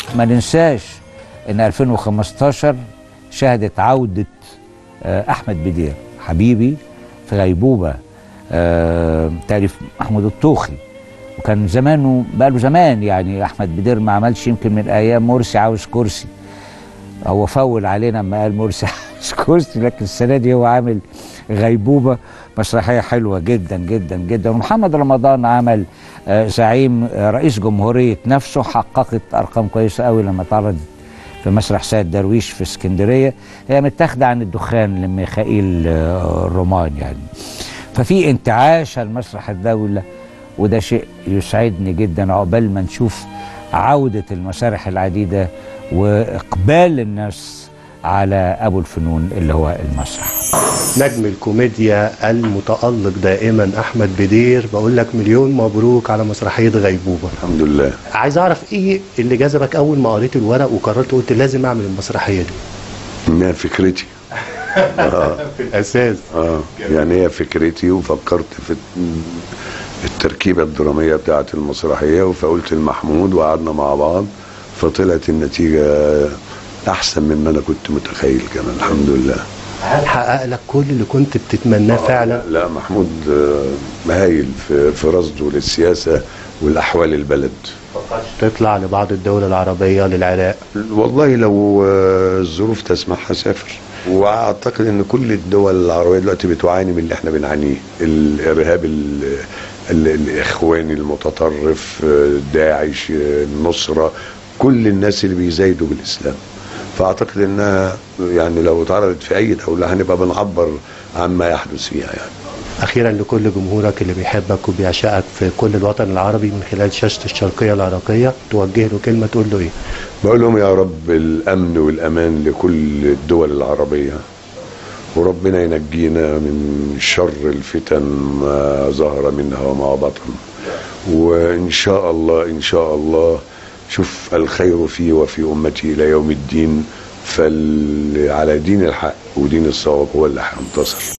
ما ننساش ان 2015 شهدت عوده آه، احمد بدير حبيبي في غيبوبه آه، تاليف محمود الطوخي وكان زمانه بقاله زمان يعني احمد بدير ما عملش يمكن من ايام مرسي عاوز كرسي هو فول علينا لما قال مرسي عاوز كرسي لكن السنه دي هو عامل غيبوبه مسرحيه حلوه جدا جدا جدا ومحمد رمضان عمل آه، زعيم آه، رئيس جمهوريه نفسه حققت ارقام كويسه قوي لما اتعرضت في مسرح سيد درويش في اسكندريه هي متاخده عن الدخان لميخائيل آه، الرومان يعني ففي انتعاش المسرح الدولة وده شيء يسعدني جدا عقبال ما نشوف عودة المسارح العديدة وإقبال الناس على أبو الفنون اللي هو المسرح نجم الكوميديا المتألق دائما أحمد بدير بقول لك مليون مبروك على مسرحية غيبوبة الحمد لله عايز أعرف إيه اللي جذبك أول ما قريت الورق وقررت قلت لازم أعمل المسرحية دي انها فكرتي اه في الأساس اه يعني هي فكرتي وفكرت في التركيبه الدراميه بتاعه المسرحيه فقلت لمحمود وقعدنا مع بعض فطلعت النتيجه احسن مما انا كنت متخيل كمان الحمد لله هل حقق لك كل اللي كنت بتتمناه فعلا لا محمود آه، هايل في في رصده للسياسه والاحوال البلد تطلع لبعض الدول العربية للعراق والله لو آه، الظروف تسمح هسافر واعتقد ان كل الدول العربيه دلوقتي بتعاني من اللي احنا بنعانيه الارهاب ال ال الاخواني المتطرف آه، داعش آه، النصره كل الناس اللي بيزايدوا بالاسلام فاعتقد انها يعني لو اتعرضت في اي دوله هنبقى بنعبر عما يحدث فيها يعني أخيرا لكل جمهورك اللي بيحبك وبيعشقك في كل الوطن العربي من خلال شاشة الشرقية العراقية توجه له كلمة تقول له إيه بقول لهم يا رب الامن والامان لكل الدول العربيه وربنا ينجينا من شر الفتن ما ظهر منها وما بطن وان شاء الله ان شاء الله شوف الخير في وفي امتي الى يوم الدين فعلى دين الحق ودين الصواب هو اللي هينتصر